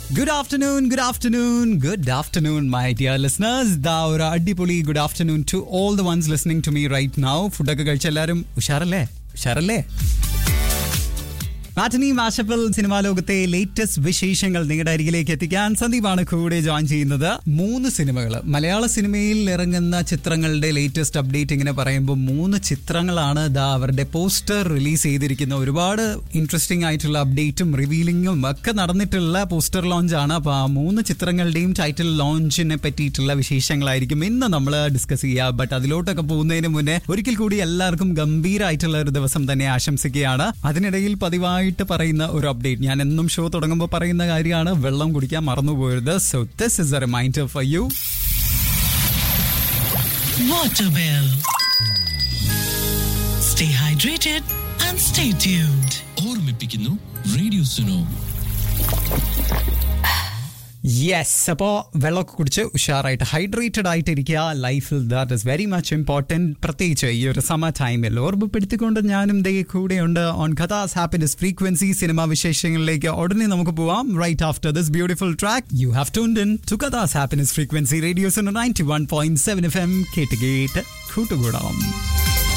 Good afternoon good afternoon good afternoon my dear listeners ദാ ഒരു അടിപൊളി good afternoon to all the ones listening to me right now ഫുഡൊക്കെ കഴിച്ച എല്ലാവരും ഉഷാറല്ലേ ഉഷാറല്ലേ മാറ്റനി മാഷപ്പിൾ സിനിമാ ലോകത്തെ ലേറ്റസ്റ്റ് വിശേഷങ്ങൾ നിങ്ങളുടെ അരികിലേക്ക് എത്തിക്കാൻ സന്ദീപാണ് കൂടെ ജോയിൻ ചെയ്യുന്നത് മൂന്ന് സിനിമകൾ മലയാള സിനിമയിൽ ഇറങ്ങുന്ന ചിത്രങ്ങളുടെ ലേറ്റസ്റ്റ് അപ്ഡേറ്റ് ഇങ്ങനെ പറയുമ്പോൾ മൂന്ന് ചിത്രങ്ങളാണ് ദാ അവരുടെ പോസ്റ്റർ റിലീസ് ചെയ്തിരിക്കുന്ന ഒരുപാട് ഇൻട്രസ്റ്റിംഗ് ആയിട്ടുള്ള അപ്ഡേറ്റും റിവീലിംഗും ഒക്കെ നടന്നിട്ടുള്ള പോസ്റ്റർ ലോഞ്ച് ആണ് അപ്പോൾ ആ മൂന്ന് ചിത്രങ്ങളുടെയും ടൈറ്റിൽ ലോഞ്ചിനെ പറ്റിയിട്ടുള്ള വിശേഷങ്ങളായിരിക്കും ഇന്ന് നമ്മൾ ഡിസ്കസ് ചെയ്യുക ബട്ട് അതിലോട്ടൊക്കെ പോകുന്നതിന് മുന്നേ ഒരിക്കൽ കൂടി എല്ലാവർക്കും ഗംഭീരമായിട്ടുള്ള ഒരു ദിവസം തന്നെ ആശംസിക്കുകയാണ് അതിനിടയിൽ പതിവായിട്ട് പറയുന്ന ഒരു അപ്ഡേറ്റ് ഞാൻ എന്നും ഷോ തുടങ്ങുമ്പോൾ പറയുന്ന കാര്യമാണ് വെള്ളം കുടിക്കാൻ മറന്നുപോയത് so this is a reminder for you Waterbell. Stay hydrated and stay tuned. ഓർമ്മിപ്പിക്കുന്നു റേഡിയോ സുനോ യെസ് അപ്പോൾ വെള്ളമൊക്കെ കുടിച്ച് ഉഷാറായിട്ട് ഹൈഡ്രേറ്റഡ് ആയിട്ടിരിക്കുക ലൈഫിൽ that is very much important പ്രത്യേകിച്ച് ഈ ഒരു സമർ ടൈമിൽ ഓർമ്മപ്പെടുത്തിക്കൊണ്ട് ഞാനും ദേ കൂടെയുണ്ട് on Qatar's happiness frequency cinema വിശേഷങ്ങളിലേക്ക് ഉടനെ നമുക്ക് പോവാം right after this beautiful track you have ടു in to Qatar's happiness frequency radio's ninety one point seven F M കേട്ട് കേട്ട് കൂട്ടുകൂടാം